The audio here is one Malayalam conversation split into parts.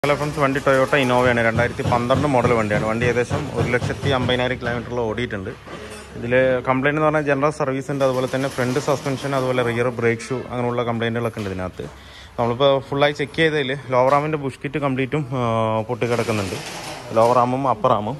ഹലോ ഫ്രണ്ട്സ് വണ്ടി ടൊയോട്ട ഇന്നോവയാണ് രണ്ടായിരത്തി പന്ത്രണ്ട് മോഡൽ വണ്ടിയാണ് വണ്ടി ഏകദേശം ഒരു ലക്ഷത്തി അമ്പതിനായിരം കിലോമീറ്ററിൽ ഓടിയിട്ടുണ്ട് ഇതിൽ കംപ്ലൈൻറ്റ് എന്ന് പറഞ്ഞാൽ ജനറൽ സർവീസ് ഉണ്ട് അതുപോലെ തന്നെ ഫ്രണ്ട് സസ്പെൻഷൻ അതുപോലെ റിയർ ബ്രേക്ക് ഷൂ അങ്ങനെയുള്ള കംപ്ലൈൻറ്റുകളൊക്കെ ഉണ്ട് ഇതിനകത്ത് നമ്മളിപ്പോൾ ഫുള്ളായി ചെക്ക് ചെയ്തതിൽ ലോവർ ആമിൻ്റെ ബുഷ് കിറ്റ് കംപ്ലീറ്റും പൊട്ടി കിടക്കുന്നുണ്ട് ലോവർ ആമും അപ്പർ ആമും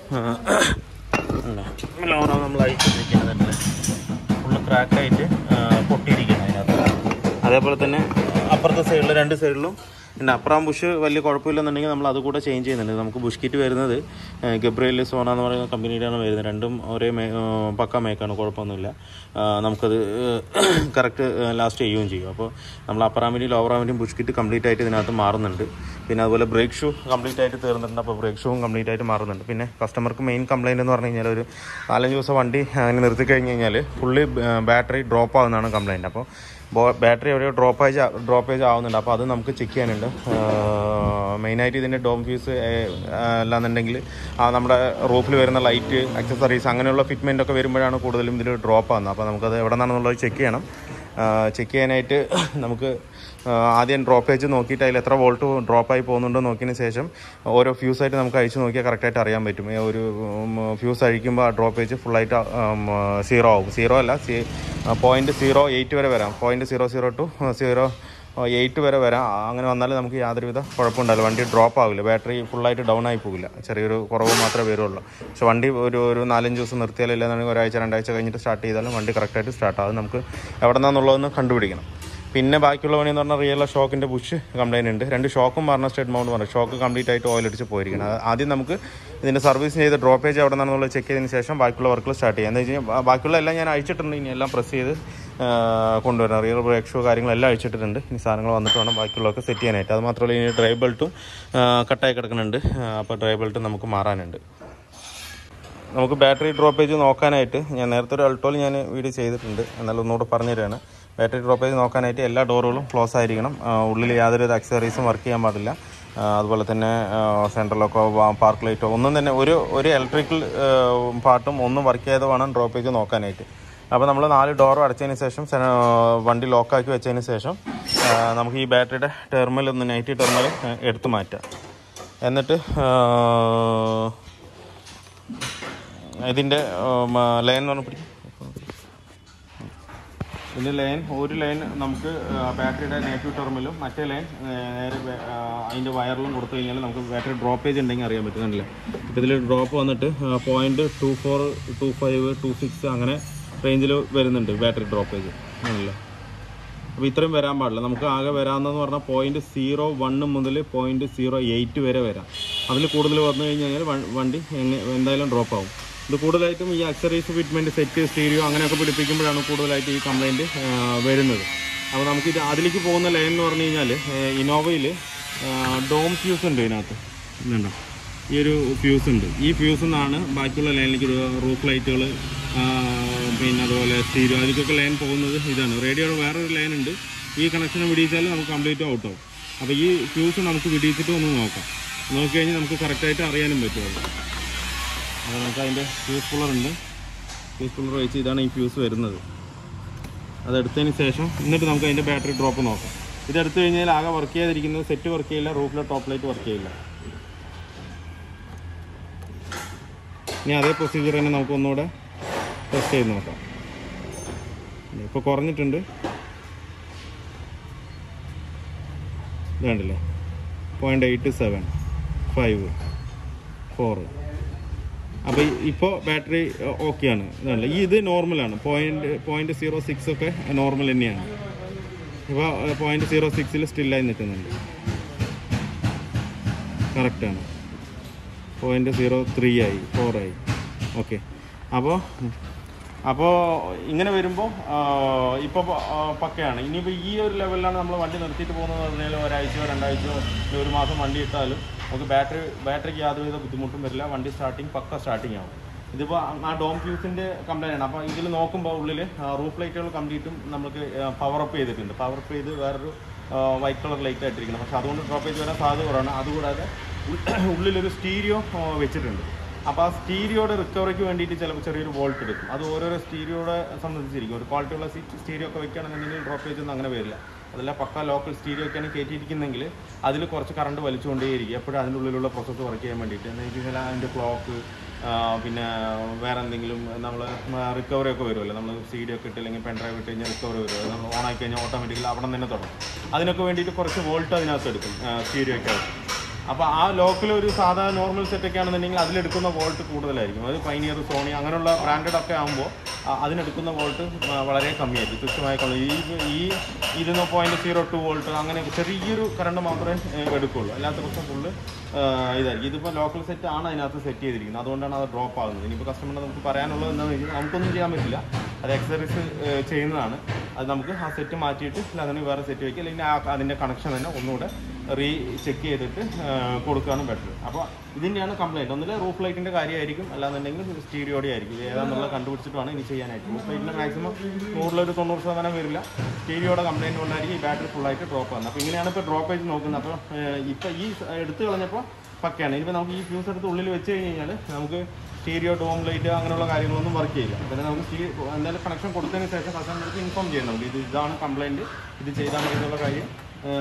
ലോവർ ആം നമ്മൾ അയച്ചിരിക്കുന്നത് ഫുള്ള് ക്രാക്കായിട്ട് പൊട്ടിയിരിക്കുകയാണ് അതിനകത്ത് അതേപോലെ തന്നെ അപ്പുറത്തെ സൈഡിൽ രണ്ട് സൈഡിലും പിന്നെ അപ്പുറം ബുഷ് വലിയ കുഴപ്പമില്ലെന്നുണ്ടെങ്കിൽ നമ്മൾ അത് കൂടെ ചേഞ്ച് ചെയ്യുന്നുണ്ട് നമുക്ക് ബുഷ് കിറ്റ് വരുന്നത് ഗബ്രയിൽ സോന എന്ന് പറയുന്ന കമ്പനിയുടെയാണ് വരുന്നത് രണ്ടും ഒരേ മേ ഏഹ് പക്ക മേക്കാണ് കുഴപ്പമൊന്നുമില്ല ആ, നമുക്കത് കറക്റ്റ് ലാസ്റ്റ് ചെയ്യുകയും ചെയ്യും അപ്പോൾ നമ്മൾ അപ്പറാമിൻ്റെയും ലോവറാമിൻ്റെയും ബുഷ് കിറ്റ് കംപ്ലീറ്റ് ആയിട്ട് ഇതിനകത്ത് മാറുന്നുണ്ട് പിന്നെ അതുപോലെ ബ്രേക്ക് ഷൂ കംപ്ലീറ്റ് ആയിട്ട് തീർന്നിട്ടുണ്ട് അപ്പോൾ ബ്രേക്ക് ഷൂവും കംപ്ലീറ്റ് ആയിട്ട് മാറുന്നുണ്ട് പിന്നെ കസ്റ്റമർക്ക് മെയിൻ കംപ്ലൈൻറ്റ് എന്ന് പറഞ്ഞു കഴിഞ്ഞാൽ ഒരു നാലഞ്ച് ദിവസം വണ്ടി അങ്ങനെ നിർത്തി കഴിഞ്ഞ് കഴിഞ്ഞാൽ ഫുള്ളി ബാറ്ററി ഡ്രോപ്പ് ആകുന്നതാണ് കംപ്ലൈൻറ്റ് അപ്പോൾ ബാറ്ററി എവിടെയോ ഡ്രോപ്പേജ് ഡ്രോപ്പേജ് ആവുന്നുണ്ട് അപ്പോൾ അത് നമുക്ക് ചെക്ക് ചെയ്യാനുണ്ട് മെയിനായിട്ട് ഇതിൻ്റെ ഡോം ഫ്യൂസ് അല്ലാന്നുണ്ടെങ്കിൽ ആ നമ്മുടെ റൂഫിൽ വരുന്ന ലൈറ്റ് അക്സസറീസ് അങ്ങനെയുള്ള ഫിറ്റ്മെൻ്റ് ഒക്കെ വരുമ്പോഴാണ് കൂടുതലും ഇതിൽ ഡ്രോപ്പ് ആകുന്നത് അപ്പോൾ നമുക്കത് എവിടെ നിന്നാണെന്നുള്ളത് ചെക്ക് ചെയ്യണം ചെക്ക് ചെയ്യാനായിട്ട് നമുക്ക് ആ, ആദ്യം ഡ്രോപ്പേജ് നോക്കിയിട്ട് അതിൽ എത്ര വോൾട്ട് ഡ്രോപ്പായി പോകുന്നുണ്ടോ നോക്കിയതിന് ശേഷം ഓരോ ഫ്യൂസായിട്ട് നമുക്ക് അഴിച്ച് നോക്കിയാൽ കറക്റ്റായിട്ട് അറിയാൻ പറ്റും ഈ ഒരു ഫ്യൂസ് അഴിക്കുമ്പോൾ ആ ഡ്രോപ്പേജ് ഫുള്ളായിട്ട് സീറോ ആവും സീറോ അല്ല സീ പോയിൻറ്റ് സീറോ എയ്റ്റ് വരെ വരാം point zero zero two zero eight വരെ വരാം ആ, അങ്ങനെ വന്നാൽ നമുക്ക് യാതൊരുവിധ കുഴപ്പമുണ്ടാവില്ല വണ്ടി ഡ്രോപ്പ് ആവില്ല ബാറ്ററി ഫുള്ളായിട്ട് ഡൗൺ ആയി പോകില്ല ചെറിയൊരു കുറവ് മാത്രമേ വരുള്ളൂ പക്ഷെ വണ്ടി ഒരു ഒരു നാലഞ്ച് ദിവസം നിർത്തിയാലും ഇല്ലാന്നുണ്ടെങ്കിൽ ഒരാഴ്ച രണ്ടാഴ്ച കഴിഞ്ഞിട്ട് സ്റ്റാർട്ട് ചെയ്താലും വണ്ടി കറക്റ്റായിട്ട് സ്റ്റാർട്ട് ആകും നമുക്ക് എവിടെ നിന്നാന്നുള്ളതെന്ന് കണ്ടുപിടിക്കണം പിന്നെ ബാക്കിയുള്ള പണി എന്ന് പറഞ്ഞാൽ റിയൽ ഷോക്കിൻ്റെ ബുഷ് കംപ്ലൈൻറ്റ് ഉണ്ട് രണ്ട് ഷോക്കും പറഞ്ഞ സ്റ്റേറ്റ് മൗണ്ട് പറഞ്ഞു ഷോക്ക് കംപ്ലീറ്റ് ആയിട്ട് ഓയിൽ അടിച്ച് പോയിരിക്കണം അത് ആദ്യം നമുക്ക് ഇതിൻ്റെ സർവീസ് ചെയ്ത് ഡ്രോപ്പേജ് എവിടെ നിന്നാണെന്നുള്ളത് ചെക്ക് ചെയ്തതിന് ശേഷം ബാക്കിയുള്ള വർക്കുകൾ സ്റ്റാർട്ട് ചെയ്യാം എന്താ വെച്ച് കഴിഞ്ഞാൽ ബാ- ബാക്കിയുള്ള എല്ലാം ഞാൻ അയച്ചിട്ടുണ്ട് ഇനി എല്ലാം പ്രസ് ചെയ്ത് ആ, കൊണ്ടുവരണം റിയർ ബ്രേക്ക് ഷൂ കാര്യങ്ങളെല്ലാം അയച്ചിട്ടുണ്ട് ഇനി സാധനങ്ങൾ വന്നിട്ട് വേണം ബാക്കിയുള്ളതൊക്കെ സെറ്റ് ചെയ്യാനായിട്ട് അത് മാത്രമല്ല ഇനി ഡ്രൈ ബെൽറ്റും കട്ടായി കിടക്കുന്നുണ്ട് അപ്പോൾ ഡ്രൈ ബെൽറ്റ് നമുക്ക് മാറാനുണ്ട് നമുക്ക് ബാറ്ററി ഡ്രോപ്പേജ് നോക്കാനായിട്ട് ഞാൻ നേരത്തെ ഒരു അൾട്ടോയിൽ ഞാൻ വീഡിയോ ചെയ്തിട്ടുണ്ട് എന്നാലും ഒന്നുകൂടെ പറഞ്ഞു തരാണ് ബാറ്ററി ഡ്രോപ്പേജ് നോക്കാനായിട്ട് എല്ലാ ഡോറുകളും ക്ലോസ് ആയിരിക്കണം ആ, ഉള്ളിൽ യാതൊരു അക്സറീസും വർക്ക് ചെയ്യാൻ പാടില്ല ആ, അതുപോലെ തന്നെ സെൻട്രലൊക്കെ പാർക്ക് ലൈറ്റോ ഒന്നും തന്നെ ഒരു ഒരു ഇലക്ട്രിക്കൽ പാർട്ടും ഒന്നും വർക്ക് ചെയ്ത് വേണം ഡ്രോപ്പേജ് നോക്കാനായിട്ട് അപ്പോൾ നമ്മൾ നാല് ഡോറും അടച്ചതിന് ശേഷം സെ- വണ്ടി ലോക്കാക്കി വെച്ചതിന് ശേഷം ആ, നമുക്ക് ഈ ബാറ്ററിയുടെ ടെർമിൽ ഒന്ന് നൈറ്റ് ടെർമിൽ എടുത്തു മാറ്റാം എന്നിട്ട് ആ, ഇതിൻ്റെ ലൈൻ എന്ന് പറഞ്ഞാൽ പിടിക്കും ഇതിൻ്റെ ലൈൻ ഒരു ലൈൻ നമുക്ക് ആ, ബാറ്ററിയുടെ നെഗറ്റീവ് ടെർമിലും മറ്റേ ലൈൻ ആ, നേരെ ബേ- ആ, അതിൻ്റെ വയറിലും കൊടുത്തു കഴിഞ്ഞാൽ നമുക്ക് ബാറ്ററി ഡ്രോപ്പേജ് ഉണ്ടെങ്കിൽ അറിയാൻ പറ്റുന്നില്ല ഇപ്പോൾ ഇതിൽ ഡ്രോപ്പ് വന്നിട്ട് point two four two five two six അങ്ങനെ റേഞ്ചിൽ വരുന്നുണ്ട് ബാറ്ററി ഡ്രോപ്പേജ് ആണല്ലേ അപ്പോൾ ഇത്രയും വരാൻ പാടില്ല നമുക്ക് ആകെ വരാമെന്ന് പറഞ്ഞാൽ പോയിന്റ് സീറോ വണ്ണ് മുതൽ പോയിന്റ് സീറോ എയ്റ്റ് വരെ വരാം അതിൽ കൂടുതൽ വന്നു കഴിഞ്ഞ് കഴിഞ്ഞാൽ വ- വണ്ടി എങ്ങനെ എന്തായാലും ഡ്രോപ്പ് ആവും ഇത് കൂടുതലായിട്ടും ഈ അക്സറീസ് ഫിറ്റ്മെൻറ്റ് സെറ്റ് സ്റ്റീരിയോ അങ്ങനെയൊക്കെ പിടിപ്പിക്കുമ്പോഴാണ് കൂടുതലായിട്ട് ഈ കംപ്ലൈൻറ്റ് വരുന്നത് അപ്പോൾ നമുക്ക് ഇത് അതിലേക്ക് പോകുന്ന ലൈൻ എന്ന് പറഞ്ഞു കഴിഞ്ഞാൽ ഇന്നോവയിൽ ഡോം ഫ്യൂസ് ഉണ്ട് ഇതിനകത്ത് ഇതുണ്ടോ ഈ ഒരു ഫ്യൂസ് ഉണ്ട് ഈ ഫ്യൂസിൽ നിന്നാണ് ബാക്കിയുള്ള ലൈനിലേക്ക് റൂഫ് ലൈറ്റുകൾ പിന്നെ അതുപോലെ സ്റ്റീരിയോ അതിലേക്കൊക്കെ ലൈൻ പോകുന്നത് ഇതാണ് റേഡിയോയുടെ വേറൊരു ലൈൻ ഉണ്ട് ഈ കണക്ഷൻ വിടിയിച്ചാൽ നമുക്ക് കംപ്ലീറ്റ് ഔട്ട് ആവും അപ്പോൾ ഈ ഫ്യൂസ് നമുക്ക് വിടിയിച്ചിട്ട് ഒന്ന് നോക്കാം നോക്കി കഴിഞ്ഞാൽ നമുക്ക് കറക്റ്റായിട്ട് അറിയാനും പറ്റുമല്ലോ അപ്പോൾ നമുക്ക് അതിൻ്റെ ഫ്യൂസ് പുള്ളർ ഉണ്ട് ഫ്യൂസ് പുള്ളർ വെച്ച് ഇതാണ് ഈ ഫ്യൂസ് വരുന്നത് അതെടുത്തതിന് ശേഷം എന്നിട്ട് നമുക്ക് അതിൻ്റെ ബാറ്ററി ഡ്രോപ്പ് നോക്കാം ഇതെടുത്തു കഴിഞ്ഞാൽ ആകെ വർക്ക് ചെയ്തിരിക്കുന്നത് സെറ്റ് വർക്ക് ചെയ്യില്ല റൂഫിലെ ടോപ്പ് ലൈറ്റ് വർക്ക് ചെയ്യില്ല ഇനി അതേ പ്രൊസീജിയർ തന്നെ നമുക്ക് ഒന്നുകൂടെ ടെസ്റ്റ് ചെയ്ത് നോക്കാം ഇപ്പോൾ കുറഞ്ഞിട്ടുണ്ട് ഇത് കണ്ടില്ലേ point eight seven five four അപ്പോൾ ഇപ്പോൾ ബാറ്ററി ഓക്കെയാണ് ഇതാണല്ലോ ഈ ഇത് നോർമലാണ് പോയിൻ്റ് പോയിൻ്റ് സീറോ സിക്സ് ഒക്കെ നോർമൽ തന്നെയാണ് ഇപ്പോൾ പോയിൻ്റ് സീറോ സിക്സിൽ സ്റ്റില്ലായി നിൽക്കുന്നുണ്ട് കറക്റ്റാണ് പോയിൻ്റ് സീറോ ത്രീ ആയി ഫോർ ആയി ഓക്കെ അപ്പോൾ അപ്പോൾ ഇങ്ങനെ വരുമ്പോൾ ഇപ്പോൾ പക്കയാണ് ഇനിയിപ്പോൾ ഈ ഒരു ലെവലിലാണ് നമ്മൾ വണ്ടി നിർത്തിയിട്ട് പോകുന്നത് പറഞ്ഞാൽ ഒരാഴ്ചയോ രണ്ടാഴ്ചയോ ഇനി ഒരു മാസം വണ്ടി ഇട്ടാലും നമുക്ക് ബാറ്ററി ബാറ്ററിക്ക് യാതൊരുവിധ ബുദ്ധിമുട്ടും വരില്ല വണ്ടി സ്റ്റാർട്ടിങ് പക്ക സ്റ്റാർട്ടിങ് ആവും ഇതിപ്പോൾ ആ ഡോം ഫ്യൂസിൻ്റെ കംപ്ലൈൻ്റ് ആണ് അപ്പോൾ ഇതിൽ നോക്കുമ്പോൾ ഉള്ളിൽ റൂഫ് ലൈറ്റുകൾ കംപ്ലീറ്റും നമുക്ക് പവർ അപ്പ് ചെയ്തിട്ടുണ്ട് പവർ അപ്പ് ചെയ്ത് വേറൊരു വൈറ്റ് കളർ ലൈറ്റ് ആയിട്ടിരിക്കണം പക്ഷേ അതുകൊണ്ട് ഡ്രോപ്പേജ് വരാൻ സാധ്യത കുറവാണ് അതുകൂടാതെ ഉള്ളിലൊരു സ്റ്റീരിയോ വെച്ചിട്ടുണ്ട് അപ്പോൾ ആ സ്റ്റീരിയോയുടെ റിക്കവറിക്ക് വേണ്ടിയിട്ട് ചിലപ്പോൾ ചെറിയൊരു വോൾട്ട് എടുക്കും അത് ഓരോരോ സ്റ്റീരിയോടെ സംബന്ധിച്ചിരിക്കും ഒരു ക്വാളിറ്റിയുള്ള സ്റ്റീരിയോ ഒക്കെ വെക്കുകയാണെന്നുണ്ടെങ്കിൽ ഡ്രോപ്പേജ് ഒന്നും അങ്ങനെ വരില്ല അതല്ല പക്ക ലോക്കൽ സ്റ്റീരിയോ ഒക്കെയാണ് കയറ്റിയിരിക്കുന്നെങ്കിൽ അതിൽ കുറച്ച് കറണ്ട് വലിച്ചുകൊണ്ടേയിരിക്കും എപ്പോഴും അതിൻ്റെ ഉള്ളിലുള്ള പ്രോസസ്സ് വർക്ക് ചെയ്യാൻ വേണ്ടിയിട്ട് എന്ന് വെച്ച് കഴിഞ്ഞാൽ അതിൻ്റെ ക്ലോക്ക് പിന്നെ വേറെ എന്തെങ്കിലും നമ്മൾ റിക്കവറി ഒക്കെ വരുമല്ലോ നമ്മൾ സി ഡി ഒക്കെ ഇട്ട് അല്ലെങ്കിൽ പെൻ ഡ്രൈവ് ഇട്ട് കഴിഞ്ഞാൽ റിക്കവറി വരും നമ്മൾ ഓൺ ആക്കി കഴിഞ്ഞാൽ ഓട്ടോമാറ്റിക്കലി അവിടെ നിന്ന് തന്നെ തുടങ്ങും അതിനൊക്കെ വേണ്ടിയിട്ട് കുറച്ച് വോൾട്ട് അതിനകത്ത് എടുക്കും സ്റ്റീരിയോ ഒക്കെ ആയിട്ട് അപ്പോൾ ആ ലോക്കൽ ഒരു സാധാ നോർമൽ സെറ്റ് ഒക്കെ ആണെന്നുണ്ടെങ്കിൽ അതിലെടുക്കുന്ന വോൾട്ട് കൂടുതലായിരിക്കും അത് പൈനിയർ സോണി അങ്ങനെയുള്ള ബ്രാൻഡഡ് ഒക്കെ ആകുമ്പോൾ അതിനെടുക്കുന്ന വോൾട്ട് വളരെ കമ്മിയായിരിക്കും തുച്ഛമായ കളി ഈ ഈ ഇരുന്ന് പോയിന്റ് സീറോ ടു വോൾട്ട് അങ്ങനെ ചെറിയൊരു കറണ്ട് മാത്രമേ ഏഹ്, എടുക്കുള്ളൂ അല്ലാത്ത പക്ഷം ഫുള്ള് ഇതായിരിക്കും ഇതിപ്പോൾ ലോക്കൽ സെറ്റ് ആണ് അതിനകത്ത് സെറ്റ് ചെയ്തിരിക്കുന്നത് അതുകൊണ്ടാണ് അത് ഡ്രോപ്പ് ആകുന്നത് ഇനിയിപ്പോൾ കസ്റ്റമറിന് നമുക്ക് പറയാനുള്ളത് എന്താണെന്ന് വെച്ചാൽ നമുക്കൊന്നും ചെയ്യാൻ പറ്റില്ല അത് എക്സസൈസ് ചെയ്യുന്നതാണ് അത് നമുക്ക് ആ സെറ്റ് മാറ്റിയിട്ട് ഇല്ല അതിന് വേറെ സെറ്റ് വയ്ക്കുക അല്ലെങ്കിൽ ആ അതിൻ്റെ കണക്ഷൻ തന്നെ ഒന്നുകൂടെ റീ ചെക്ക് ചെയ്തിട്ട് ആ, കൊടുക്കുകയാണ് ബെറ്റർ അപ്പോൾ ഇതിൻ്റെയാണ് കംപ്ലൈൻറ്റ് ഒന്നിൽ റൂഫ് ലൈറ്റിൻ്റെ കാര്യമായിരിക്കും അല്ലാന്നുണ്ടെങ്കിൽ സ്റ്റീരിയോടെ ആയിരിക്കും ഇത് ഏതാണെന്നുള്ളത് കണ്ടുപിടിച്ചിട്ട് വേണം ഇനി ചെയ്യാനായിട്ട് റൂഫ് ലൈറ്റിൻ്റെ മാക്സിമം നൂറിലൊരു തൊണ്ണൂറ് ശതമാനം വരില്ല സ്റ്റീരിയോടെ കംപ്ലൈൻറ്റ് കൊണ്ടായിരിക്കും ഈ ബാറ്ററി ഫുള്ളായിട്ട് ഡ്രോപ്പ് ആകുന്നത് അപ്പോൾ ഇങ്ങനെയാണ് ഇപ്പോൾ ഡ്രോപ്പേജ് നോക്കുന്നത് അപ്പോൾ ഇപ്പോൾ ഈ സ- എടുത്ത് കളഞ്ഞപ്പോൾ പക്കയാണ് ഇനിയിപ്പോൾ നമുക്ക് ഈ ഫ്യൂസ് എടുത്ത് ഉള്ളിൽ വെച്ച് കഴിഞ്ഞ് കഴിഞ്ഞാൽ നമുക്ക് സ്റ്റീരിയോ ഡോം ലൈറ്റ് അങ്ങനെയുള്ള കാര്യങ്ങളൊന്നും വർക്ക് ചെയ്യില്ല പിന്നെ നമുക്ക് സ്റ്റീ എന്തായാലും കണക്ഷൻ കൊടുത്തതിന് ശേഷം കസ്റ്റമർക്ക് ഇൻഫോം ചെയ്യുന്നുണ്ട് ഇത് ഇതാണ് കംപ്ലൈൻറ്റ് ഇത് ചെയ്താൽ മതി എന്നുള്ള കാര്യം ആ,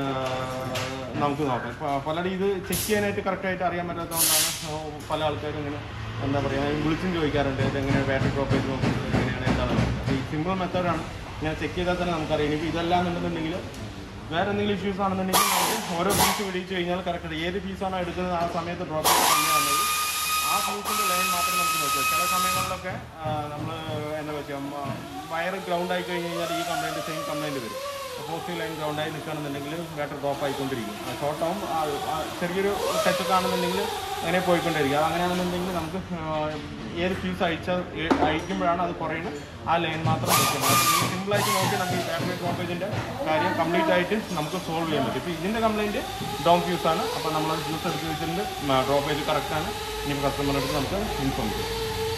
നമുക്ക് നോക്കാം ഇപ്പോൾ പലരും ഇത് ചെക്ക് ചെയ്യാനായിട്ട് കറക്റ്റായിട്ട് അറിയാൻ പറ്റാത്തതുകൊണ്ടാണ് ആ, പല ആൾക്കാരും ഇങ്ങനെ എന്താ പറയുക വിളിച്ചും ചോദിക്കാറുണ്ട് ഇത് എങ്ങനെ ബാറ്ററി ഡ്രോപ്പേജ് നോക്കുന്നത് എങ്ങനെയാണ് എന്താണ് അപ്പോൾ ഈ സിമ്പിൾ മെത്തേഡാണ് ഇങ്ങനെ ചെക്ക് ചെയ്താൽ തന്നെ നമുക്കറിയാം ഇനിയിപ്പോൾ ഇതെല്ലാം എന്നുണ്ടെന്നുണ്ടെങ്കിൽ വേറെ എന്തെങ്കിലും ഇഷ്യൂസ് ആണെന്നുണ്ടെങ്കിൽ നമുക്ക് ഓരോ ഫീസ് പിടിച്ചു കഴിഞ്ഞാൽ കറക്റ്റ് ഏത് ഫീസാണോ എടുക്കുന്നത് ആ സമയത്ത് ഡ്രോപ്പ് ചെയ്ത് തന്നെയാണെങ്കിൽ ആ ഫ്യൂസിൻ്റെ ലൈൻ മാത്രം നമുക്ക് നോക്കുക ചില സമയങ്ങളിലൊക്കെ നമ്മൾ എന്താ വെച്ചാൽ വയർ ഗ്രൗണ്ട് ആയി കഴിഞ്ഞ് കഴിഞ്ഞാൽ ഈ കംപ്ലൈൻറ്റ് സെയിം കംപ്ലൈൻറ്റ് വരും പോസിറ്റീവ് ലൈൻ ഗ്രൗണ്ട് ആയി നിൽക്കുകയാണെന്നുണ്ടെങ്കിൽ ബാറ്റർ ഡ്രോപ്പ് ആയിക്കൊണ്ടിരിക്കും ഷോർട്ട് ആവും ആ, ആ ചെറിയൊരു ടച്ചൊക്കെ ആണെന്നുണ്ടെങ്കിൽ അങ്ങനെ പോയിക്കൊണ്ടിരിക്കും അത് അങ്ങനെയാണെന്നുണ്ടെങ്കിൽ നമുക്ക് ആ, ഏത് ഫ്യൂസ് അയച്ച ഏ- അയക്കുമ്പോഴാണ് അത് കുറയുന്നത് ആ ലൈൻ മാത്രം വെക്കുന്നത് അപ്പോൾ ഈ സിമ്പിളായിട്ട് നോക്കി നമുക്ക് ഈ ബാറ്ററി ഡ്രോപ്പേജിൻ്റെ കാര്യം കംപ്ലീറ്റ് ആയിട്ട് നമുക്ക് സോൾവ് ചെയ്യാൻ പറ്റും ഇപ്പോൾ ഇതിൻ്റെ കംപ്ലൈൻറ്റ് ഡൗൺ ഫ്യൂസ് ആണ് അപ്പോൾ നമ്മൾ ഫ്യൂസ് എടുത്ത് വെച്ചിട്ടുണ്ട് ഡ്രോപ്പേജ് കറക്റ്റാണ് ഇനിയിപ്പോൾ കസ്റ്റമറിൻ്റെ അടുത്ത് നമുക്ക് ഇൻഫോം ചെയ്യാം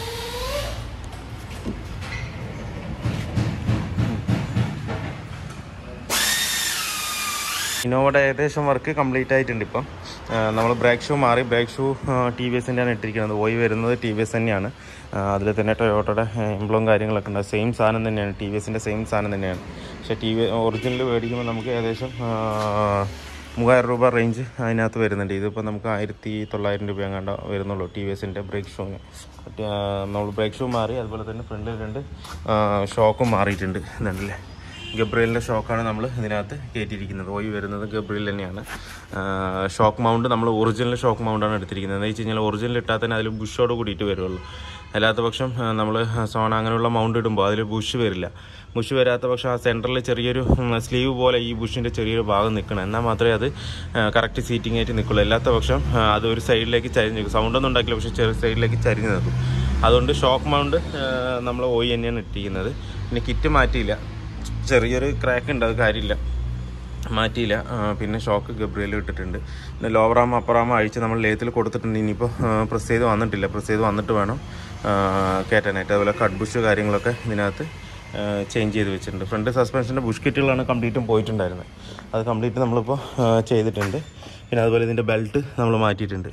ഇന്നോവയുടെ ഏകദേശം വർക്ക് കംപ്ലീറ്റ് ആയിട്ടുണ്ട് ഇപ്പം നമ്മൾ ബ്രേക്ക് ഷൂ മാറി ബ്രേക്ക് ഷൂ ടി വി എസിൻ്റെയാണ് ഇട്ടിരിക്കുന്നത് ഓയി വരുന്നത് ടി വി എസ് തന്നെയാണ് അതിൽ തന്നെ ടൊയോട്ടയുടെ എംബ്ലവും കാര്യങ്ങളൊക്കെ ഉണ്ട് സെയിം സാധനം തന്നെയാണ് ടി വി എസിൻ്റെ സെയിം സാധനം തന്നെയാണ് പക്ഷേ ടി വി ഒറിജിനൽ മേടിക്കുമ്പോൾ നമുക്ക് ഏകദേശം ആ, മൂവായിരം രൂപ റേഞ്ച് അതിനകത്ത് വരുന്നുണ്ട് ഇതിപ്പോൾ നമുക്ക് ആയിരത്തി തൊള്ളായിരം രൂപ എങ്ങാണ്ട് വരുന്നുള്ളൂ ടി വി എസിൻ്റെ ബ്രേക്ക് ഷൂവിന് നമ്മൾ ബ്രേക്ക് ഷൂ മാറി അതുപോലെ തന്നെ ഫ്രണ്ടിൽ രണ്ട് ഷോക്കും മാറിയിട്ടുണ്ട് ഇതുണ്ടല്ലേ ഗബ്രിയലിൻ്റെ ഷോക്കാണ് നമ്മൾ ഇതിനകത്ത് കയറ്റിയിരിക്കുന്നത് ഓയി വരുന്നത് ഗബ്രിയൽ തന്നെയാണ് ഷോക്ക് മൗണ്ട് നമ്മൾ ഒറിജിനൽ ഷോക്ക് മൗണ്ടാണ് എടുത്തിരിക്കുന്നത് എന്ന് വെച്ച് കഴിഞ്ഞാൽ ഒറിജിനൽ ഇട്ടാൽ തന്നെ അതിൽ ബുഷോട് കൂടിയിട്ട് വരുള്ളൂ അല്ലാത്ത പക്ഷം നമ്മൾ സോണ അങ്ങനെയുള്ള മൗണ്ട് ഇടുമ്പോൾ അതിൽ ബുഷ് വരില്ല ബുഷ് വരാത്ത പക്ഷം ആ സെൻറ്ററിൽ ചെറിയൊരു സ്ലീവ് പോലെ ഈ ബുഷിൻ്റെ ചെറിയൊരു ഭാഗം നിൽക്കണം എന്നാൽ മാത്രമേ അത് കറക്റ്റ് സീറ്റിംഗ് ആയിട്ട് നിൽക്കുള്ളൂ അല്ലാത്ത പക്ഷം ആ, അത് ഒരു സൈഡിലേക്ക് ചരിഞ്ഞ് നിൽക്കും സൗണ്ടൊന്നും ഉണ്ടാക്കില്ല പക്ഷേ ചെറിയ സൈഡിലേക്ക് ചരിഞ്ഞ് നിൽക്കും അതുകൊണ്ട് ഷോക്ക് മൗണ്ട് നമ്മൾ ഓയി തന്നെയാണ് ഇട്ടിരിക്കുന്നത് പിന്നെ കിറ്റ് മാറ്റിയില്ല ചെറിയൊരു ക്രാക്ക് ഉണ്ട് അത് കാര്യമില്ല മാറ്റിയില്ല ആ, പിന്നെ ഷോക്ക് ഗബ്രിയൽ ഇട്ടിട്ടുണ്ട് പിന്നെ ലോവറാം അപ്പറാം അഴിച്ച് നമ്മൾ ലേത്തിൽ കൊടുത്തിട്ടുണ്ട് ഇനിയിപ്പോൾ പ്രസ് ചെയ്ത് വന്നിട്ടില്ല പ്രസ് ചെയ്ത് വന്നിട്ട് വേണം ആ, കയറ്റാനായിട്ട് അതുപോലെ കട്ട് ബുഷ് കാര്യങ്ങളൊക്കെ ഇതിനകത്ത് ചേഞ്ച് ചെയ്ത് വെച്ചിട്ടുണ്ട് ഫ്രണ്ട് സസ്പെൻഷൻ്റെ ബുഷ് കിറ്റുകളാണ് കംപ്ലീറ്റും പോയിട്ടുണ്ടായിരുന്നത് അത് കംപ്ലീറ്റ് നമ്മളിപ്പോൾ ആ, ചെയ്തിട്ടുണ്ട് പിന്നെ അതുപോലെ ഇതിൻ്റെ ബെൽറ്റ് നമ്മൾ മാറ്റിയിട്ടുണ്ട്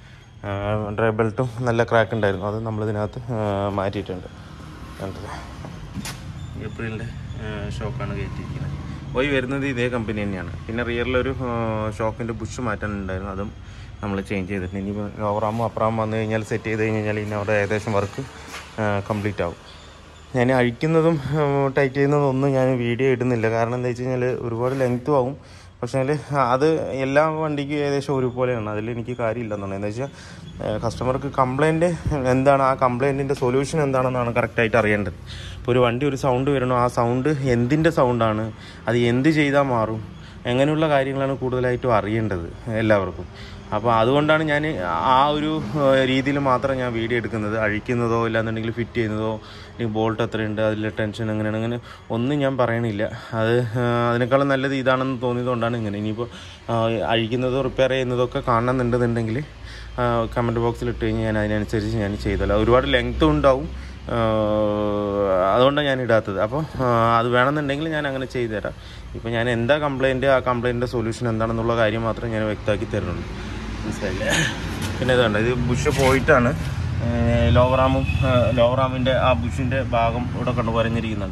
ഡ്രൈ ബെൽറ്റും നല്ല ക്രാക്ക് ഉണ്ടായിരുന്നു അത് നമ്മളിതിനകത്ത് ആ, മാറ്റിയിട്ടുണ്ട് കണ്ടില്ലേ ഏപ്രിലിൻ്റെ ഷോക്കാണ് കയറ്റിയിരിക്കുന്നത് പോയി വരുന്നത് ഇതേ കമ്പനി തന്നെയാണ് പിന്നെ റിയറിലൊരു ഷോക്കിൻ്റെ ബുഷ് മാറ്റാനുണ്ടായിരുന്നു അതും നമ്മൾ ചേഞ്ച് ചെയ്തിട്ടുണ്ട് ഇനി ഓവറാമോ അപ്പറാമോ വന്നു കഴിഞ്ഞാൽ സെറ്റ് ചെയ്ത് കഴിഞ്ഞാൽ ഇനി അവിടെ ഏകദേശം വർക്ക് കംപ്ലീറ്റ് ആവും ഞാൻ അഴിക്കുന്നതും ടൈറ്റ് ചെയ്യുന്നതും ഒന്നും ഞാൻ വീഡിയോ ഇടുന്നില്ല കാരണം എന്താ വെച്ച് കഴിഞ്ഞാൽ ഒരുപാട് ലെങ്ത്തും ആവും പക്ഷേ അത് എല്ലാ വണ്ടിക്കും ഏകദേശം ഒരുപോലെയാണ് അതിൽ എനിക്ക് കാര്യമില്ലെന്നുള്ളത് എന്താ വെച്ചാൽ കസ്റ്റമർക്ക് കംപ്ലൈൻറ്റ് എന്താണ് ആ കംപ്ലൈൻറ്റിൻ്റെ സൊല്യൂഷൻ എന്താണെന്നാണ് കറക്റ്റായിട്ട് അറിയേണ്ടത് ഇപ്പോൾ ഒരു വണ്ടി ഒരു സൗണ്ട് വരണോ ആ സൗണ്ട് എന്തിൻ്റെ സൗണ്ടാണ് അത് എന്ത് ചെയ്താൽ മാറും അങ്ങനെയുള്ള കൂടുതലായിട്ടും അറിയേണ്ടത് എല്ലാവർക്കും അപ്പോൾ അതുകൊണ്ടാണ് ഞാൻ ആ ഒരു രീതിയിൽ മാത്രം ഞാൻ വീഡിയോ എടുക്കുന്നത് അഴിക്കുന്നതോ ഇല്ലാന്നുണ്ടെങ്കിൽ ഫിറ്റ് ചെയ്യുന്നതോ അല്ലെങ്കിൽ ബോൾട്ട് എത്രയുണ്ട് അതിലെ ടെൻഷൻ എങ്ങനെയാണ് അങ്ങനെ ഒന്നും ഞാൻ പറയണില്ല അത് ആ, അതിനേക്കാളും നല്ലത് ഇതാണെന്ന് തോന്നിയതുകൊണ്ടാണ് ഇങ്ങനെ ഇനിയിപ്പോൾ ആ, അഴിക്കുന്നതോ റിപ്പയർ ചെയ്യുന്നതോ ഒക്കെ കാണണമെന്നുണ്ടെന്നുണ്ടെങ്കിൽ കമൻറ്റ് ബോക്സിൽ ഇട്ട് കഴിഞ്ഞാൽ ഞാൻ അതിനനുസരിച്ച് ഞാൻ ചെയ്തല്ലോ ഒരുപാട് ലെങ്ത്തും ഉണ്ടാവും ആ, അതുകൊണ്ടാണ് ഞാൻ ഇടാത്തത് അപ്പോൾ ആ, അത് വേണമെന്നുണ്ടെങ്കിൽ ഞാൻ അങ്ങനെ ചെയ്തു തരാം ഇപ്പോൾ ഞാൻ എന്താ കംപ്ലൈൻറ്റ് ആ കംപ്ലൈൻറ്റിൻ്റെ സൊല്യൂഷൻ എന്താണെന്നുള്ള കാര്യം മാത്രം ഞാൻ വ്യക്തമാക്കി തരുന്നുണ്ട് മനസ്സിലായില്ലേ പിന്നെ ഇതുണ്ട് ഇത് ബുഷ് പോയിട്ടാണ് ലോവറാമും ലോവറാമിൻ്റെ ആ ബുഷിൻ്റെ ഭാഗം ഇവിടെ കണ്ട് വരഞ്ഞിരിക്കുന്നുണ്ട്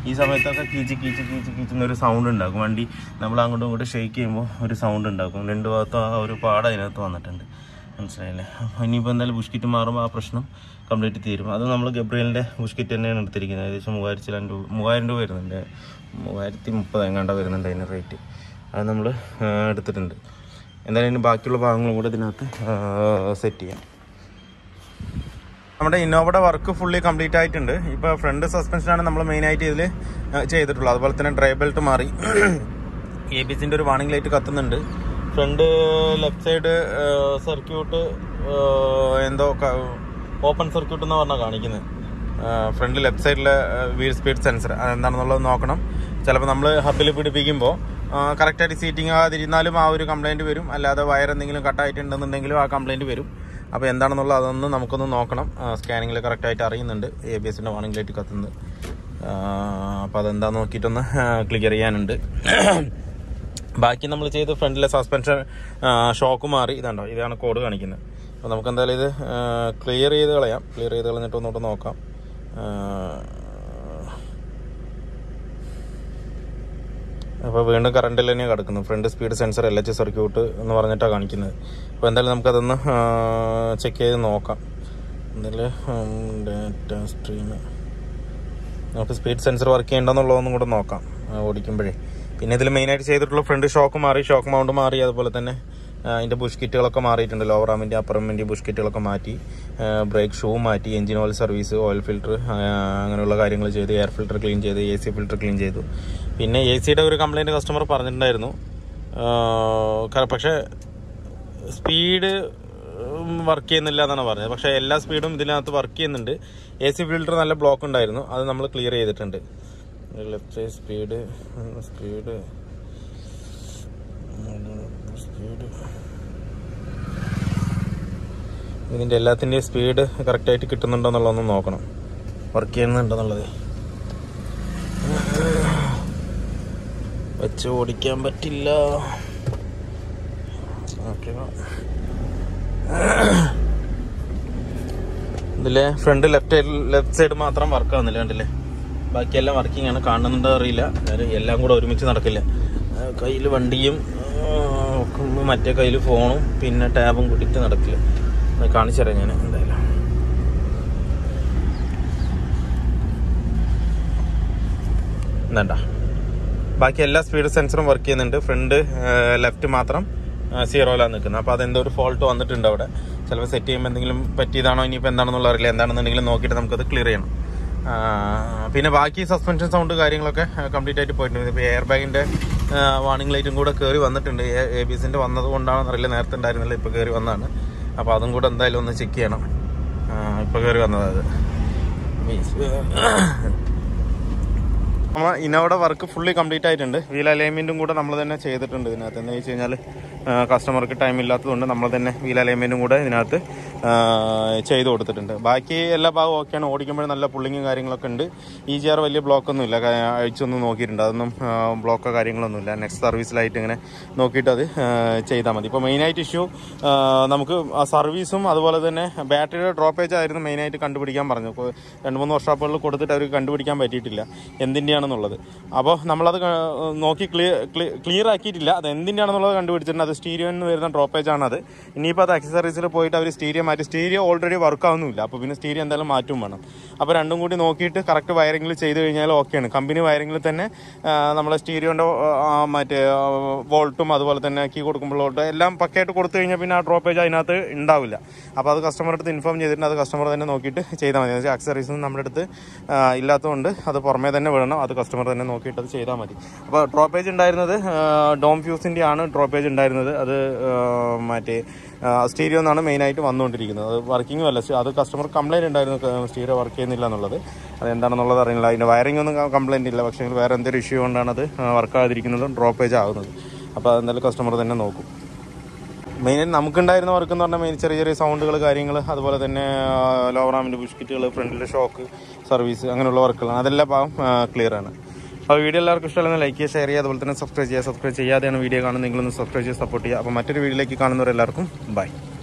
ഈ സമയത്തൊക്കെ കീച്ച് കീച്ച് കീച്ച് കീച്ചുന്നൊരു സൗണ്ട് ഉണ്ടാക്കും വണ്ടി നമ്മൾ അങ്ങോട്ടും ഇങ്ങോട്ടും ഷെയ്ക്ക് ചെയ്യുമ്പോൾ ഒരു സൗണ്ട് ഉണ്ടാക്കും രണ്ട് ഭാഗത്തും ആ ഒരു പാട് അതിനകത്ത് വന്നിട്ടുണ്ട് മനസ്സിലായില്ലേ അപ്പോൾ ഇനിയിപ്പോൾ എന്തായാലും ബുഷ്കിറ്റ് മാറുമ്പോൾ ആ പ്രശ്നം കംപ്ലീറ്റ് തീരും അത് നമ്മൾ ഗബ്രിയലിൻ്റെ ബുഷ്കിറ്റ് തന്നെയാണ് എടുത്തിരിക്കുന്നത് ഏകദേശം മൂവായിരത്തി രണ്ട് രൂപ മൂവായിരം രൂപ വരുന്നുണ്ട് മൂവായിരത്തി മുപ്പത് എങ്ങാണ്ട വരുന്നുണ്ട് അതിൻ്റെ റേറ്റ് അത് നമ്മൾ എടുത്തിട്ടുണ്ട് എന്തായാലും ഇനി ബാക്കിയുള്ള ഭാഗങ്ങളും കൂടെ ഇതിനകത്ത് സെറ്റ് ചെയ്യാം നമ്മുടെ ഇന്നോവയുടെ വർക്ക് ഫുള്ളി കംപ്ലീറ്റ് ആയിട്ടുണ്ട് ഇപ്പോൾ ഫ്രണ്ട് സസ്പെൻഷനാണ് നമ്മൾ മെയിനായിട്ട് ഇതിൽ ചെയ്തിട്ടുള്ളത് അതുപോലെ തന്നെ ഡ്രൈ ബെൽറ്റ് മാറി എ ബി സിൻ്റെ ഒരു വാണിംഗ് ലൈറ്റ് കത്തുന്നുണ്ട് ഫ്രണ്ട് ലെഫ്റ്റ് സൈഡ് സർക്യൂട്ട് എന്തോ ഓപ്പൺ സർക്യൂട്ട് എന്ന് പറഞ്ഞാൽ കാണിക്കുന്നത് ഫ്രണ്ട് ലെഫ്റ്റ് സൈഡിലെ വീൽ സ്പീഡ് സെൻസർ അതെന്താണെന്നുള്ളത് നോക്കണം ചിലപ്പോൾ നമ്മൾ ഹബിൽ പിടിപ്പിക്കുമ്പോൾ കറക്റ്റായിട്ട് സീറ്റിംഗ് ആകാതിരുന്നാലും ആ ഒരു കംപ്ലൈൻറ്റ് വരും അല്ലാതെ വയർ എന്തെങ്കിലും കട്ടായിട്ടുണ്ടെന്നുണ്ടെങ്കിലും ആ കംപ്ലൈൻറ്റ് വരും അപ്പോൾ എന്താണെന്നുള്ളത് അതൊന്ന് നമുക്കൊന്ന് നോക്കണം സ്കാനിങ്ങിൽ കറക്റ്റായിട്ട് അറിയുന്നുണ്ട് എ ബി എസിൻ്റെ വാണിംഗ് ലൈറ്റ് കത്തുന്നത് അപ്പോൾ അതെന്താന്ന് നോക്കിയിട്ടൊന്ന് ക്ലിയർ ചെയ്യാനുണ്ട് ബാക്കി നമ്മൾ ചെയ്ത് ഫ്രണ്ടിലെ സസ്പെൻഷൻ ഷോക്ക് മാറി ഇതാണ്ടോ ഇതാണ് കോഡ് കാണിക്കുന്നത് അപ്പോൾ നമുക്ക് എന്തായാലും ഇത് ക്ലിയർ ചെയ്ത് കളയാം ക്ലിയർ ചെയ്ത് കളഞ്ഞിട്ട് ഒന്നുകൂടെ നോക്കാം അപ്പോൾ വീണ്ടും കറണ്ടിൽ തന്നെയാണ് കിടക്കുന്നത് front speed sensor L H circuit എന്ന് പറഞ്ഞിട്ടാണ് കാണിക്കുന്നത് അപ്പോൾ എന്തായാലും നമുക്കതൊന്ന് ചെക്ക് ചെയ്ത് നോക്കാം എന്തായാലും ഡാറ്റ സ്ട്രീം നമുക്ക് സ്പീഡ് സെൻസർ വർക്ക് ചെയ്യണ്ടെന്നുള്ളതൊന്നും കൂടെ നോക്കാം ഓടിക്കുമ്പോഴേ പിന്നെ ഇതിൽ മെയിനായിട്ട് ചെയ്തിട്ടുള്ള ഫ്രണ്ട് ഷോക്ക് മാറി ഷോക്ക് മൗണ്ട് മാറി അതുപോലെ തന്നെ അതിൻ്റെ ബുഷ് കിറ്റുകളൊക്കെ മാറിയിട്ടുണ്ട് ലോവർ ആമിൻ്റെ അപ്പർ ആമിൻ്റെ ബുഷ് കിറ്റുകളൊക്കെ മാറ്റി ബ്രേക്ക് ഷൂ മാറ്റി engine oil service oil filter അങ്ങനെയുള്ള കാര്യങ്ങൾ ചെയ്ത് എയർ ഫിൽറ്റർ ക്ലീൻ ചെയ്ത് എ സി ഫിൽറ്റർ ക്ലീൻ ചെയ്തു പിന്നെ എ സിയുടെ ഒരു കംപ്ലയിൻറ്റ് കസ്റ്റമർ പറഞ്ഞിട്ടുണ്ടായിരുന്നു പക്ഷേ സ്പീഡ് വർക്ക് ചെയ്യുന്നില്ല എന്നാണ് പറഞ്ഞത് പക്ഷേ എല്ലാ സ്പീഡും ഇതിനകത്ത് വർക്ക് ചെയ്യുന്നുണ്ട് എ സി ഫിൽറ്റർ നല്ല ബ്ലോക്ക് ഉണ്ടായിരുന്നു അത് നമ്മൾ ക്ലിയർ ചെയ്തിട്ടുണ്ട് left side speed speed speed ഇതിൻ്റെ എല്ലാത്തിൻ്റെയും സ്പീഡ് കറക്റ്റായിട്ട് കിട്ടുന്നുണ്ടോ എന്നുള്ളതൊന്ന് നോക്കണം വർക്ക് ചെയ്യുന്നുണ്ടെന്നുള്ളത് വെച്ച് ഓടിക്കാൻ പറ്റില്ല ഓക്കെ ഇതിലെ ഫ്രണ്ട് ലെഫ്റ്റ് ലെഫ്റ്റ് സൈഡ് മാത്രം വർക്ക് ആവുന്നില്ല കണ്ടില്ലേ ബാക്കിയെല്ലാം വർക്കിംഗ് ആണ് കാണുന്നുണ്ടോ അറിയില്ല കാര്യം എല്ലാം കൂടെ ഒരുമിച്ച് നടക്കില്ല കയ്യിൽ വണ്ടിയും മറ്റേ കയ്യിൽ ഫോണും പിന്നെ ടാബും കൂട്ടിയിട്ട് നടക്കില്ല കാണിച്ചുതരാം ഞാൻ എന്തായാലും എന്താ ബാക്കി എല്ലാ സ്പീഡ് സെൻസറും വർക്ക് ചെയ്യുന്നുണ്ട് ഫ്രണ്ട് ലെഫ്റ്റ് മാത്രം സീറോയിലാണ് നിൽക്കുന്നത് അപ്പോൾ അതെന്തോ ഒരു ഫോൾട്ട് വന്നിട്ടുണ്ട് അവിടെ ചിലപ്പോൾ സെറ്റ് ചെയ്യുമ്പോൾ എന്തെങ്കിലും പറ്റിയതാണോ ഇനിയിപ്പോൾ എന്താണെന്നുള്ള അറിയില്ല എന്താണെന്നുണ്ടെങ്കിലും നോക്കിയിട്ട് നമുക്കത് ക്ലിയർ ചെയ്യണം പിന്നെ ബാക്കി സസ്പെൻഷൻ സൗണ്ട് കാര്യങ്ങളൊക്കെ കംപ്ലീറ്റ് ആയിട്ട് പോയിട്ടുണ്ട് ഇപ്പോൾ എയർ ബാഗിൻ്റെ വാണിംഗ് ലൈറ്റും കൂടെ കയറി വന്നിട്ടുണ്ട് എ ബി എസിൻ്റെ വന്നത് കൊണ്ടാണെന്ന് അറിയില്ല നേരത്തെ ഉണ്ടായിരുന്നില്ല ഇപ്പോൾ കയറി വന്നതാണ് അപ്പോൾ അതും കൂടെ എന്തായാലും ഒന്ന് ചെക്ക് ചെയ്യണം ഇപ്പോൾ കയറി വന്നത് അത് നമ്മൾ ഇന്നോടെ വർക്ക് ഫുള്ളി കംപ്ലീറ്റ് ആയിട്ടുണ്ട് വീൽ അലൈൻമെൻറ്റും കൂടെ നമ്മൾ തന്നെ ചെയ്തിട്ടുണ്ട് ഇതിനകത്ത് എന്ന് വെച്ച് കഴിഞ്ഞാൽ കസ്റ്റമർക്ക് ടൈം ഇല്ലാത്തതുകൊണ്ട് നമ്മൾ തന്നെ വീൽ അലൈൻമെൻറ്റും കൂടെ ഇതിനകത്ത് ചെയ്ത് കൊടുത്തിട്ടുണ്ട് ബാക്കി എല്ലാ ഭാഗവും ഓക്കെയാണ് ഓടിക്കുമ്പോൾ നല്ല പുള്ളിങ്ങും കാര്യങ്ങളൊക്കെ ഉണ്ട് ഈ ജി ആർ വലിയ ബ്ലോക്കൊന്നും ഇല്ല അഴിച്ചൊന്നും നോക്കിയിട്ടുണ്ട് അതൊന്നും ബ്ലോക്കോ കാര്യങ്ങളൊന്നുമില്ല നെക്സ്റ്റ് സർവീസിലായിട്ട് ഇങ്ങനെ നോക്കിയിട്ട് അത് ചെയ്താൽ മതി ഇപ്പോൾ മെയിനായിട്ട് ഇഷ്യൂ നമുക്ക് സർവീസും അതുപോലെ തന്നെ ബാറ്ററിയുടെ ഡ്രോപ്പേജ് ആയിരുന്നു മെയിനായിട്ട് കണ്ടുപിടിക്കാൻ പറഞ്ഞു രണ്ട് മൂന്ന് വർഷോപ്പുകളിൽ കൊടുത്തിട്ട് അവർക്ക് കണ്ടുപിടിക്കാൻ പറ്റിയിട്ടില്ല എന്തിൻ്റെയാണെന്നുള്ളത് അപ്പോൾ നമ്മളത് നോക്കി ക്ലിയർ ക്ലിയർ ആക്കിയിട്ടില്ല അത് എന്തിൻ്റെയാണെന്നുള്ളത് കണ്ടുപിടിച്ചിട്ടുണ്ട് അത് സ്റ്റീരിയോന്ന് വരുന്ന ഡ്രോപ്പേജ് ആണ് അത് ഇനിയിപ്പോൾ അത് അക്സസറീസിൽ പോയിട്ട് അവർ സ്റ്റീരിയോ മാറ്റി സ്റ്റീരിയോ ഓൾറെഡി വർക്ക് ആവുന്നില്ല അപ്പോൾ പിന്നെ സ്റ്റീരിയോ എന്തായാലും മാറ്റും വേണം അപ്പോൾ രണ്ടും കൂടി നോക്കിയിട്ട് കറക്റ്റ് വയറിങ്ങിൽ ചെയ്ത് കഴിഞ്ഞാൽ ഓക്കെയാണ് കമ്പനി വയറിങ്ങിൽ തന്നെ നമ്മളെ സ്റ്റീരിയോൻ്റെ മറ്റേ വോൾട്ടും അതുപോലെ തന്നെ കീ കൊടുക്കുമ്പോൾ വോൾട്ടും എല്ലാം പക്കയായിട്ട് കൊടുത്തു കഴിഞ്ഞാൽ പിന്നെ ആ ഡ്രോപ്പേജ് അതിനകത്ത് ഉണ്ടാവില്ല അപ്പോൾ അത് കസ്റ്റമറുടെ അടുത്ത് ഇൻഫോം ചെയ്തിട്ടുണ്ട് അത് കസ്റ്റമർ തന്നെ നോക്കിയിട്ട് ചെയ്താൽ മതി അക്സറീസ് നമ്മുടെ അടുത്ത് ഇല്ലാത്തതുകൊണ്ട് അത് പുറമേ തന്നെ വിടണം അത് കസ്റ്റമർ തന്നെ നോക്കിയിട്ട് അത് ചെയ്താൽ മതി അപ്പോൾ ഡ്രോപ്പേജ് ഉണ്ടായിരുന്നത് ഡോം ഫ്യൂസിൻ്റെ ആണ് ഡ്രോപ്പേജ് ഉണ്ടായിരുന്നത് അത് മറ്റേ സ്റ്റീരിയോ എന്നാണ് മെയിനായിട്ട് വന്നുകൊണ്ടിരിക്കുന്നത് അത് വർക്കിംഗും അല്ല അത് കസ്റ്റമർ കംപ്ലൈൻറ്റ് ഉണ്ടായിരുന്നു സ്റ്റീരിയോ വർക്ക് ചെയ്യുന്നില്ല എന്നുള്ളത് അത് എന്താണെന്നുള്ളത് അറിയില്ല അതിൻ്റെ വയറിംഗ് ഒന്നും കംപ്ലൈൻറ്റ് ഇല്ല പക്ഷേ വേറെ എന്തെങ്കിലും ഇഷ്യൂ കൊണ്ടാണ് അത് വർക്ക് ആകാതിരിക്കുന്നതും ഡ്രോപ്പേജ് ആകുന്നത് അപ്പോൾ അതെന്തായാലും കസ്റ്റമർ തന്നെ നോക്കും മെയിൻ നമുക്കുണ്ടായിരുന്ന വർക്ക് എന്ന് പറഞ്ഞാൽ മെയിൻ ചെറിയ ചെറിയ സൗണ്ടുകൾ കാര്യങ്ങൾ അതുപോലെ തന്നെ ലോവർ ആമിൻ്റെ ബുഷ്കിറ്റുകൾ ഫ്രണ്ടിലെ ഷോക്ക് സർവീസ് അങ്ങനെയുള്ള വർക്കുകളാണ് അതെല്ലാം ഭാഗം ക്ലിയർ ആണ് അപ്പോൾ വീഡിയോ എല്ലാവർക്കും ഇഷ്ടമല്ലെന്ന് ലൈക്ക് ചെയ്യുക ഷെയർ ചെയ്യുക അതുപോലെ തന്നെ സബ്സ്ക്രൈബ് ചെയ്യുക സബ്സ്ക്രൈബ് ചെയ്യാതെയാണ് വീഡിയോ കാണുന്നത് നിങ്ങളൊന്ന് സബ്സ്ക്രൈബ് ചെയ്ത് സപ്പോർട്ട് ചെയ്യുക അപ്പോൾ മറ്റൊരു വീഡിയോയിലേക്ക് കാണുന്നവരെല്ലാവർക്കും ബൈ